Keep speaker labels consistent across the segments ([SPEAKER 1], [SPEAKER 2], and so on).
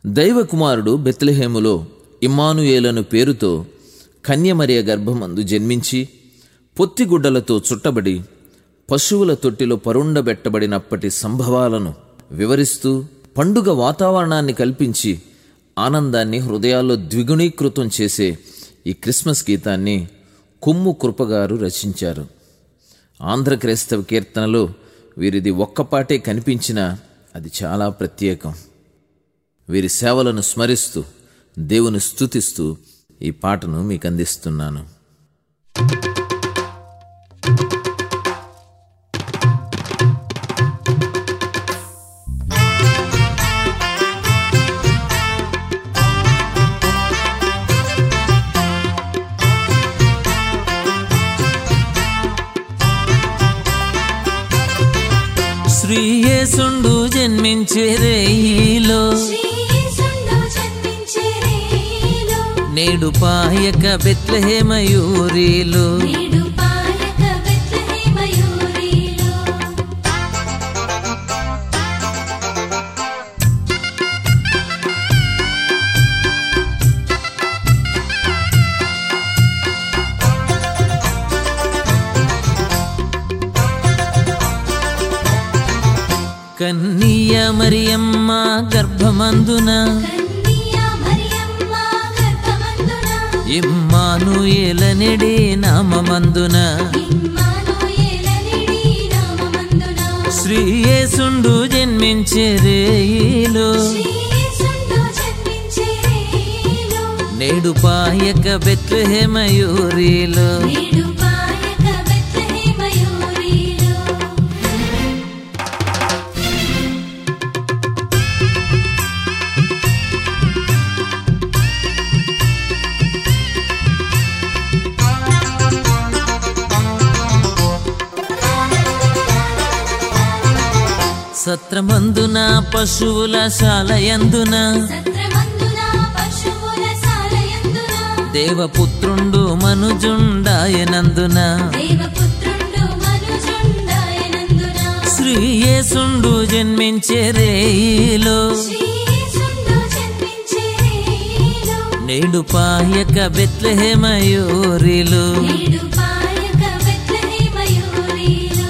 [SPEAKER 1] దైవకుమారుడు బెత్లెహేములో ఇమ్మానుయేలను పేరుతో కన్యమరియ గర్భమందు జన్మించి పొత్తిగుడ్డలతో చుట్టబడి పశువుల తొట్టిలో పరుండబెట్టబడినప్పటి సంభవాలను వివరిస్తూ పండుగ వాతావరణాన్ని కల్పించి ఆనందాన్ని హృదయాల్లో ద్విగుణీకృతం చేసే ఈ క్రిస్మస్ గీతాన్ని కొమ్ము కృపగారు రచించారు ఆంధ్ర క్రైస్తవ కీర్తనలో వీరిది ఒక్కపాటే కనిపించినా అది చాలా ప్రత్యేకం వీరి సేవలను స్మరిస్తూ దేవుని స్తుతిస్తూ ఈ పాటను మీకు అందిస్తున్నాను
[SPEAKER 2] శ్రీయేసుండు జన్మించే రేయిలో
[SPEAKER 3] శ్రీయేసుండు జన్మించే రేయిలో
[SPEAKER 2] నేడు పాయక బెత్లహేమయూరిలో
[SPEAKER 3] నేడు పాలక బెత్లెహేమయూరిలో
[SPEAKER 2] కన్నీయ మరియమ్మ గర్భమందున
[SPEAKER 3] కన్నియ మరియమ్మ గర్భమందున
[SPEAKER 2] ఇమ్మానుయేలనెడే నామమందున
[SPEAKER 3] ఇమ్మానుయేలనిడి నామమందున
[SPEAKER 2] శ్రీయేసుండు జన్మించే రేయిలో
[SPEAKER 3] శ్రీయేసుండు జన్మించే రేయిలో
[SPEAKER 2] నేడు పాయక బెత్లహేమయూరిలో
[SPEAKER 3] నేడు పాయక బెత్లెహేమయూరిలో
[SPEAKER 2] సత్రమందున పశువుల శాలయందున
[SPEAKER 3] సత్రమందున పశువుల సాలయందున
[SPEAKER 2] దేవపుత్రుండు మనుజుండాయనందున
[SPEAKER 3] దేవపుత్రుండు మనుజుండాయనందున
[SPEAKER 2] శ్రీయేసుండు జన్మించే రేయిలో
[SPEAKER 3] శ్రీయేసుండు జన్మించే రేయిలో
[SPEAKER 2] నేడు పాయక బెత్లహేమయూరిలో
[SPEAKER 3] నేడు పాయక బెత్లెహేమయూరిలో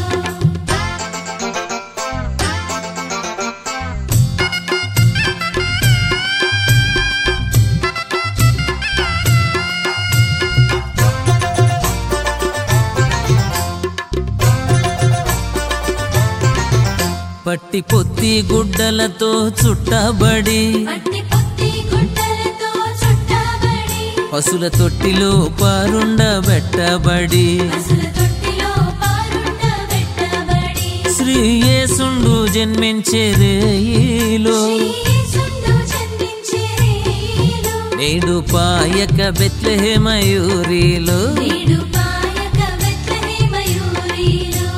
[SPEAKER 2] పట్టి పొత్తి గుడ్డలతో చుట్టబడి
[SPEAKER 3] పట్టి పొత్తి గుడ్డలతో చుట్టబడి
[SPEAKER 2] పశుల తొట్టిలో పారుండబెట్టబడి
[SPEAKER 3] పసుల తొట్టిలో పారుండబెట్టబడి
[SPEAKER 2] శ్రీయేసుండు జన్మించే రేయిలో
[SPEAKER 3] శ్రీయేసుండు జన్మించే రేయిలో
[SPEAKER 2] నేడు పాయక బెత్లహేమయూరిలో
[SPEAKER 3] నేడు పాయక బెత్లెహేమయూరిలో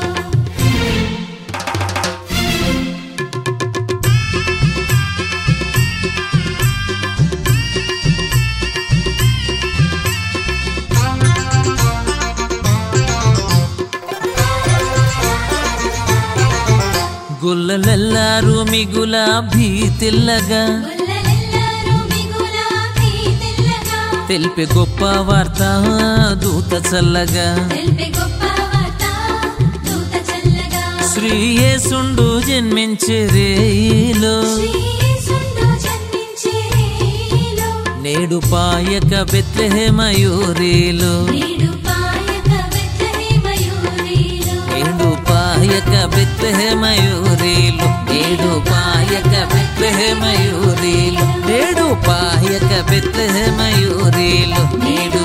[SPEAKER 2] గుల్లలెల్లారు మిగుల భీతిల్లగా
[SPEAKER 3] గుల్లలెల్లరూ మిగులాపి తెల్లగా
[SPEAKER 2] తెలిపే గొప్ప వార్త దూత చల్లగా
[SPEAKER 3] తెలిపే గొప్ప వార్త దూత చల్లగా
[SPEAKER 2] శ్రీయేసుండు జన్మించే రేయిలో
[SPEAKER 3] శ్రీయేసుండు జన్మించే రేయిలో
[SPEAKER 2] నేడు పాయక బెత్లహేమయూరిలో
[SPEAKER 3] నేడు పాయక బెత్లెహేమయూరిలో
[SPEAKER 2] నేడు పాయక బెత్లహేమయూరిలో నేడు పాయక బెత్లహేమయూరిలో నేడు పాయక బెత్లహేమయూరిలో నేడు